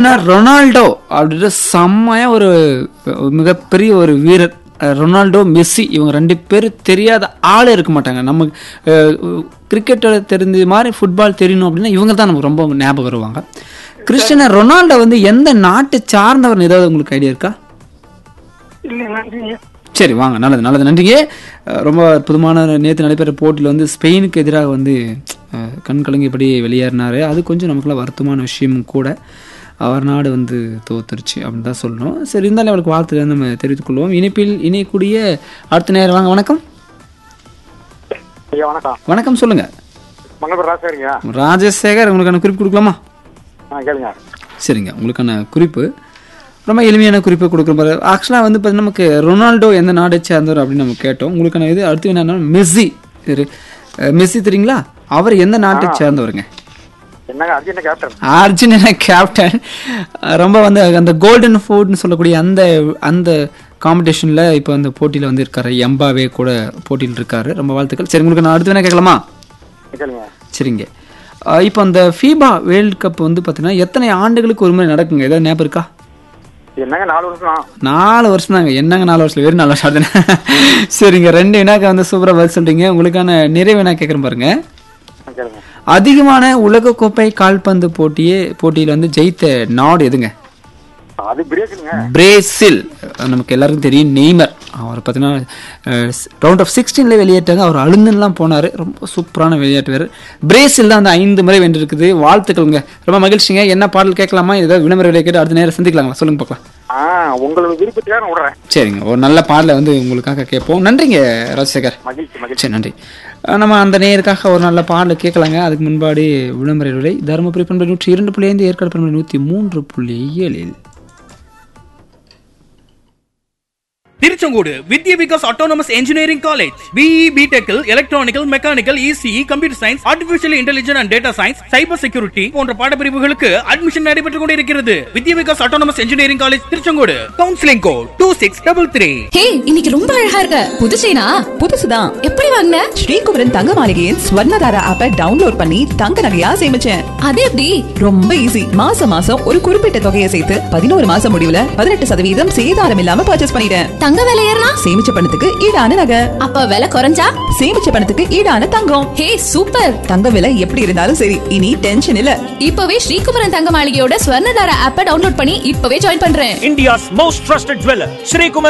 Krishna Ronaldo அப்படின்ற செம்மையா ஒரு மிகப்பெரிய ஒரு வீரர் அஹ், ரொனால்டோ மெஸ்ஸி இவங்க ரெண்டு பேர் தெரியாத ஆளே இருக்க மாட்டாங்க நம்ம கிரிக்கெட்டோட தெரிஞ்ச மாதிரி ஃபுட்பால் தெரியணும் அப்படின்னா இவங்க தான் நமக்கு ரொம்ப ஞாபகம் வருவாங்க கிறிஸ்டியனா ரொனால்டோ வந்து எந்த நாட்டை சார்ந்தவர் ஏதாவது உங்களுக்கு ஐடியா இருக்கா இல்ல நன்றிங்க சரி வாங்க நல்லது நல்லது நன்றிங்க அஹ் ரொம்ப அற்புதமான நேற்று நடைபெற்ற போட்டியில் வந்து ஸ்பெயினுக்கு எதிராக வந்து அஹ், கண் கலங்கியபடி வெளியேறினாரு அது கொஞ்சம் நமக்குலாம் வருத்தமான விஷயமும் கூட அவர் நாடு வந்து தோத்துருச்சு அப்படின்னு தான் சொல்லணும் சரி இருந்தாலும் அவளுக்கு வாழ்த்து நம்ம தெரிவித்துக் கொள்வோம் இணைப்பில் இணையக்கூடிய அடுத்த நேரம் வாங்க வணக்கம் ஐயா வணக்கம் வணக்கம் சொல்லுங்க மங்களபுரம் ராசரிங்க ராஜசேகர் உங்களுக்கான குறிப்பு கொடுக்கலாமா ஆ கேளுங்க சரிங்க உங்களுக்கான குறிப்பு ரொம்ப எளிமையான குறிப்பை கொடுக்குற மாதிரி ஆக்சுவலாக வந்து பார்த்தீங்கன்னா நமக்கு ரொனால்டோ எந்த நாடை சேர்ந்தவர் அப்படின்னு நம்ம கேட்டோம் உங்களுக்கான இது அடுத்து என்னன்னா மெஸ்ஸி இரு அஹ் மெஸ்ஸி தெரியுங்களா அவர் எந்த நாட்டை சேர்ந்தவருங்க என்னங்க அர்ஜென்ட் கேப்டன் அர்ஜென்டினா கேப்டன் ரொம்ப வந்து அந்த கோல்டன் ஃபுட்னு சொல்லக்கூடிய அந்த அந்த காம்படிஷனில் இப்போ அந்த போட்டியில் வந்து இருக்காரு எம்பாவே கூட போட்டியில் இருக்காரு ரொம்ப வாழ்த்துக்கள் சரி உங்களுக்கு நான் அடுத்து வேணா கேட்கலாமா கேளுங்க சரிங்க அஹ் இப்போ அந்த ஃபீபா வேர்ல்ட் கப் வந்து பார்த்தீங்கன்னா எத்தனை ஆண்டுகளுக்கு ஒரு முறை நடக்குங்க ஏதாவது ஞாபகம் இருக்கா என்னங்க நாலு வருஷம் நாலு வருஷம் தாங்க என்னங்க நாலு வருஷம் வெறும் நாலு வருஷம் தானே சரிங்க ரெண்டு வினாக்க வந்து சூப்பராக பதில் சொல்றீங்க உங்களுக்கான நிறைவு வினா கேட்குறேன் பாருங்க ஆ, கேளுங்க அதிகமான உலகக்கோப்பை கால்பந்து போட்டியே போட்டியில் வந்து ஜெயித்த நாடு எதுங்க அது பிரேக்குங்க பிரேசில் நமக்கு எல்லாருக்கும் தெரியும் நெய்மர் அவர் பார்த்தீங்கன்னா ரவுண்ட் ஆஃப் சிக்ஸ்டீனில் வெளியேற்றாங்க அவர் அழுந்துலாம் போனார் ரொம்ப சூப்பரான விளையாட்டு வீரர் பிரேசில் தான் அந்த ஐந்து முறை வென்றிருக்குது வாழ்த்துக்கள்ங்க ரொம்ப மகிழ்ச்சிங்க என்ன பாடல் கேட்கலாமா ஏதாவது விளம்பர விலை கேட்டு அடுத்த நேரம் சந்திக்கலாங்களா சொல்லுங்க பார்க்கலாம் ஆ உங்களோட விருப்பத்துக்காக நான் விடுறேன் சரிங்க ஒரு நல்ல பாடலை வந்து உங்களுக்காக கேட்போம் நன்றிங்க ராஜசேகர் மகிழ்ச்சி மகிழ்ச்சி சரி நன்றி அஹ் நம்ம அந்த நேயருக்காக ஒரு நல்ல பாடலை கேட்கலாங்க அதுக்கு முன்பாடி விளம்பர விலை தருமபுரி பண்பு நூற்றி இரண்டு புள்ளி ஐந்து ஏற்காடு பண்பு நூற்றி மூன்று புள்ளி ஏழில் Tiruchengode Vidya Vikas autonomous engineering college B E பிடெக்கில் electronical mechanical E C E computer science artificial intelligence and data science cyber security போன்ற பாடப்பிரிவுகளுக்கு அட்மிஷன் நடைபெற்றுக் கொண்டிருக்கிறது Vidya Vikas autonomous engineering college Tiruchengode counselling code two six double three hey இன்னைக்கு ரொம்ப அழகா இருக்க புது செயினா புதுசுதான் எப்படி வாங்கின ஸ்ரீகுமரன் தங்க மாளிகையின் ஸ்வர்ணதாரா ஆப்பை டவுன்லோட் பண்ணி தங்க நகையா சேமிச்சேன் அது எப்படி ரொம்ப ஈஸி மாசம் மாசம் ஒரு குறிப்பிட்ட தொகையை சேர்த்து பதினோரு மாசம் முடிவுல பதினெட்டு சதவீதம் சேதாரம் இல்லாம பர்ச்சேஸ் பண்ணிட்டேன் தங்க விலை ஏறினா சேமிச்ச பணத்துக்கு ஈடான நகை அப்ப விலை குறைஞ்சா சேமிச்ச பணத்துக்கு ஈடான தங்கம் ஹே சூப்பர் தங்க விலை எப்படி இருந்தாலும் சரி இனி டென்ஷன் இல்ல இப்பவே ஸ்ரீகுமரன் தங்க மாளிகையோட ஸ்வர்ணதாரா ஆப்பை டவுன்லோட் பண்ணி இப்பவே ஜாயின் பண்றேன் India's most trusted jeweler, Sri Kumar